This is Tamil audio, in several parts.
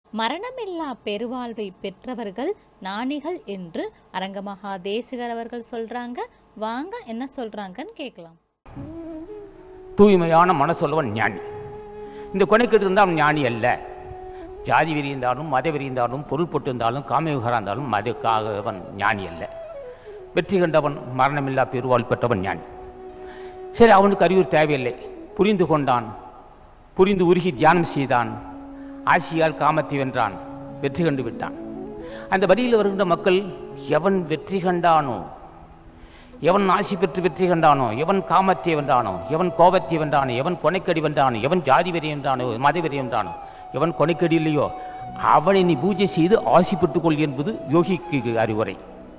மரணமில்லா பெருவாழ்வை பெற்றவர்கள் ஞானிகள் என்று அரங்கமகா தேசிகர் அவர்கள் சொல்றாங்க வாங்க என்ன சொல்றாங்கன்னு கேட்கலாம் தூய்மையான மனசொல்வன் ஞானி இந்த கொனைக்கெட்டு இருந்தால் அவன் ஞானி அல்ல ஜாதி வெறி இருந்தாலும் மத வெறி இருந்தாலும் பொருள் போட்டு இருந்தாலும் காமவிகாரம் இருந்தாலும் மதக்காக அவன் ஞானி அல்ல வெற்றி கண்டவன் மரணமில்லா பெருவாள் பெற்றவன் ஞானி சரி அவனுக்கு அறிவுறு தேவையில்லை புரிந்து கொண்டான் புரிந்து உருகி தியானம் செய்தான் ஆசியால் காமத்தை வென்றான் வெற்றி கண்டு விட்டான் அந்த வரியில் வருகின்ற மக்கள் எவன் வெற்றி கண்டானோ எவன் ஆசி பெற்று வெற்றி கண்டானோ எவன் காமத்தை வென்றானோ எவன் கோபத்தை வென்றானோ எவன் கொனைக்கடி வென்றானோ எவன் ஜாதி வெறி வென்றானோ மத வெறி வென்றானோ எவன் கொனைக்கடி இல்லையோ அவனை நீ பூஜை செய்து ஆசி பெற்றுக்கொள் என்பது யோகிக்கு அறிவுரை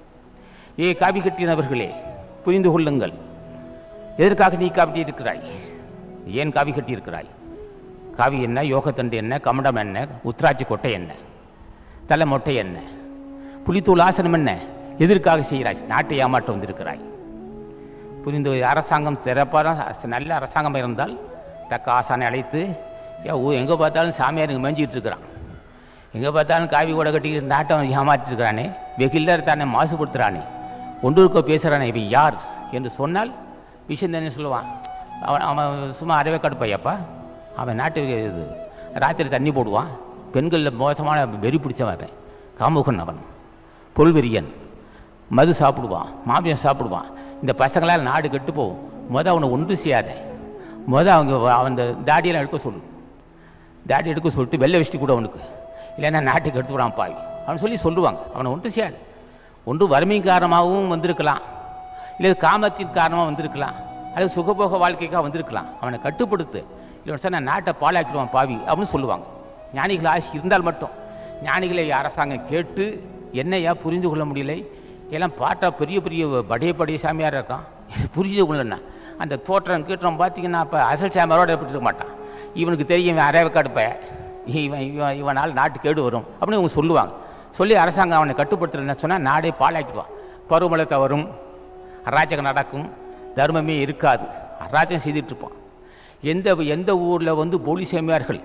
ஏ காவி கட்டினவர்களே புரிந்து கொள்ளுங்கள் எதற்காக நீ காவி இருக்கிறாய் ஏன் காவி கட்டி இருக்கிறாய் காவி என்ன யோகத்தண்டு என்ன கமண்டம் என்ன உத்ராட்சி கொட்டை என்ன தலை மொட்டை என்ன புலித்தூள் ஆசனம் என்ன எதற்காக செய்கிறாய் நாட்டை ஏமாற்ற வந்திருக்கிறாய் புரிந்து அரசாங்கம் சிறப்பான நல்ல அரசாங்கம் இருந்தால் தக்க ஆசானை அழைத்து ஏ ஊ எங்கே பார்த்தாலும் சாமியார் இங்கே மேய்ஞ்சிக்கிட்டு இருக்கிறான் எங்கே பார்த்தாலும் காவி கூட கட்டிக்கிட்டு நாட்டம் ஏமாற்றிட்டு இருக்கிறானே வெகில்லர் தானே மாசுபடுத்துகிறானே ஒன்று இருக்க பேசுகிறானே இவன் யார் என்று சொன்னால் விஷயம் தானே சொல்லுவான் அவன் அவன் சும்மா அறவே கடுப்பையாப்பா அவன் நாட்டு இது ராத்திரி தண்ணி போடுவான் பெண்களில் மோசமான வெறி பிடிச்சவன் அவன் காமுகன் அவன் பொல்வெறியன் மது சாப்பிடுவான் மாமியம் சாப்பிடுவான் இந்த பசங்களால் நாடு கெட்டு போகும் மொதல் அவனை ஒன்று செய்யாத மொதல் அவங்க அவன் இந்த தாடியெல்லாம் எடுக்க சொல்லு தாடி எடுக்க சொல்லிட்டு வெள்ளை வெஷ்டி கூட அவனுக்கு இல்லைன்னா நாட்டுக்கு எடுத்து விடான் பாவி அவன் சொல்லி சொல்லுவாங்க அவனை ஒன்று செய்யாது ஒன்று வறுமை காரணமாகவும் வந்திருக்கலாம் இல்லை காமத்தின் காரணமாக வந்திருக்கலாம் அல்லது சுகபோக வாழ்க்கைக்காக வந்திருக்கலாம் அவனை கட்டுப்படுத்து இல்லை சார் நான் நாட்டை பாழாக்கிடுவான் பாவி அப்படின்னு சொல்லுவாங்க ஞானிகள் ஆசி இருந்தால் மட்டும் ஞானிகளை அரசாங்கம் கேட்டு என்னையா புரிந்து கொள்ள முடியலை எல்லாம் பாட்டா பெரிய பெரிய படைய படைய சாமியார் இருக்கான் புரிஞ்சு கொள்ளண்ணா அந்த தோற்றம் கீற்றம் பார்த்தீங்கன்னா அப்போ அசல் சாமியாரோட எப்படி இருக்க மாட்டான் இவனுக்கு தெரியும் இவன் அரைவை கடுப்ப இவன் இவன் இவனால் நாட்டு கேடு வரும் அப்படின்னு இவங்க சொல்லுவாங்க சொல்லி அரசாங்கம் அவனை கட்டுப்படுத்துறேன்னு சொன்னால் நாடே பாழாக்கிடுவான் பருவமழை தவறும் அராஜகம் நடக்கும் தர்மமே இருக்காது அராஜகம் செய்துட்டு இருப்பான் எந்த எந்த ஊரில் வந்து போலி சாமியார்கள்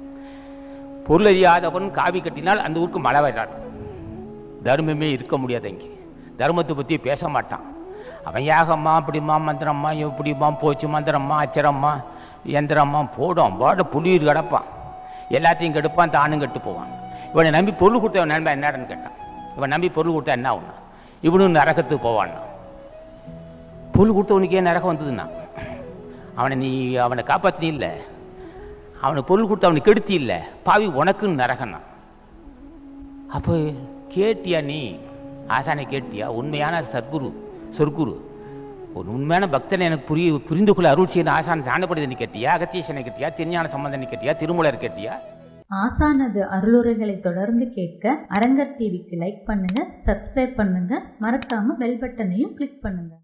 பொருளறியாதவன் காவி கட்டினால் அந்த ஊருக்கு மழை வராது தர்மமே இருக்க முடியாது அங்கே தர்மத்தை பற்றி பேச மாட்டான் அவன் யாகம்மா அப்படிம்மா மந்திரம்மா எப்படிம்மா போச்சு மந்திரம்மா அச்சரம்மா எந்திரம்மா போடும் பாட புளியூர் கிடப்பான் எல்லாத்தையும் கெடுப்பான் தானும் கெட்டு போவான் இவனை நம்பி பொருள் கொடுத்தவன் நண்பன் என்னன்னு கேட்டான் இவன் நம்பி பொருள் கொடுத்தா என்ன ஆகுனா இவனும் நரகத்துக்கு போவான்னா பொருள் கொடுத்தவனுக்கு ஏன் நரகம் வந்ததுன்னா அவனை நீ அவனை காப்பாற்றினி இல்லை அவனை பொருள் கொடுத்து அவனுக்கு கெடுத்தி இல்லை பாவி உனக்குன்னு நரகன்னா அப்போ கேட்டியா நீ ஆசானை கேட்டியா உண்மையான சத்குரு சொற்குரு ஒரு உண்மையான பக்தனை எனக்கு புரிய புரிந்து கொள்ள அருள் செய்யணும் ஆசான் சாணப்படுதனை கேட்டியா அகத்தீசனை கேட்டியா திருஞான சம்பந்தனை கேட்டியா திருமூலர் கேட்டியா ஆசானது அருளுரைகளை தொடர்ந்து கேட்க அரங்கர் டிவிக்கு லைக் பண்ணுங்க சப்ஸ்கிரைப் பண்ணுங்க மறக்காம பெல் பட்டனையும் கிளிக் பண்ணுங்க